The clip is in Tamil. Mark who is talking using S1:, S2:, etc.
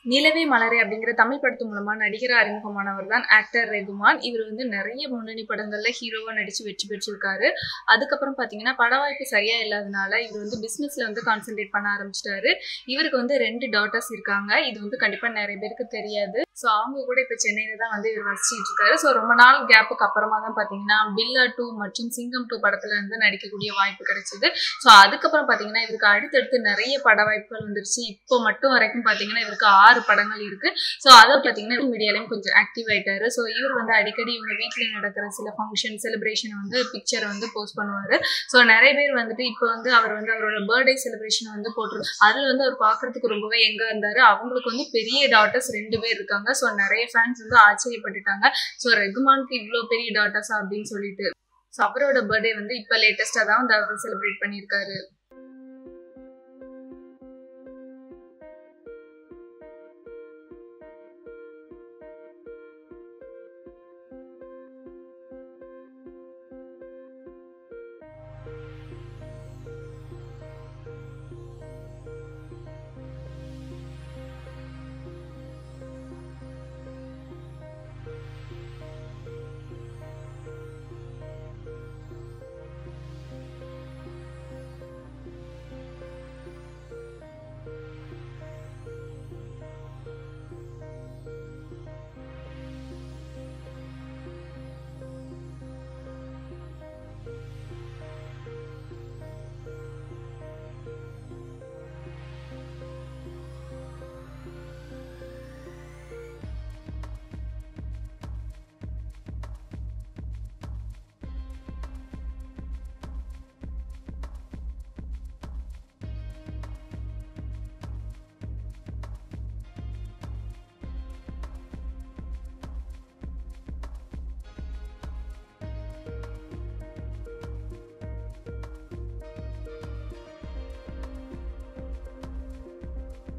S1: நிலவே மலரே அப்படிங்கிற தமிழ் படத்து மூலமா நடிகர் அறிமுகமானவர் தான் ஆக்டர் ரெகுமான் இவர் வந்து நிறைய முன்னணி படங்கள்ல ஹீரோவா நடிச்சு வெற்றி பெற்றிருக்காரு அதுக்கப்புறம் பாத்தீங்கன்னா பட வாய்ப்பு சரியா இல்லாதனால இவர் வந்து பிசினஸ்ல வந்து கான்சென்ட்ரேட் பண்ண ஆரம்பிச்சிட்டாரு இவருக்கு வந்து ரெண்டு டாட்டர்ஸ் இருக்காங்க இது வந்து கண்டிப்பா நிறைய பேருக்கு தெரியாது ஸோ அவங்க கூட இப்போ சென்னையில தான் வந்து இவர் வசிச்சிட்டு இருக்காரு ஸோ ரொம்ப நாள் கேப்புக்கு அப்புறமா தான் பாத்தீங்கன்னா பில்லா டூ மற்றும் சிங்கம் டூ படத்துல வந்து நடிக்கக்கூடிய வாய்ப்பு கிடைச்சது ஸோ அதுக்கப்புறம் பாத்தீங்கன்னா இவருக்கு அடுத்தடுத்து நிறைய பட வாய்ப்புகள் வந்துருச்சு இப்போ மட்டும் வரைக்கும் பாத்தீங்கன்னா இவருக்கு ஆறு படங்கள் இருக்கு ஸோ அதை பார்த்தீங்கன்னா மீடியாலையும் கொஞ்சம் ஆக்டிவ் ஆயிட்டாரு ஸோ இவர் வந்து அடிக்கடி இவங்க வீட்டில் நடக்கிற சில ஃபங்க்ஷன் செலிப்ரேஷன் வந்து பிக்சரை வந்து போஸ்ட் பண்ணுவார் ஸோ நிறைய பேர் வந்துட்டு இப்போ வந்து அவர் வந்து அவரோட பர்த்டே செலிப்ரேஷன் வந்து போட்டிருக்காரு அதில் வந்து அவர் பார்க்கறதுக்கு ரொம்பவே எங்கே இருந்தார் அவங்களுக்கு வந்து பெரிய டாட்டர்ஸ் ரெண்டு பேர் இருக்காங்க ஸோ நிறைய ஃபேன்ஸ் வந்து ஆச்சரியப்பட்டுட்டாங்க ஸோ ரெகுமானுக்கு இவ்வளோ பெரிய டாட்டர்ஸா அப்படின்னு சொல்லிட்டு ஸோ அவரோட பர்த்டே வந்து இப்போ லேட்டஸ்ட்டாக தான் வந்து அவர் செலிப்ரேட் பண்ணியிருக்காரு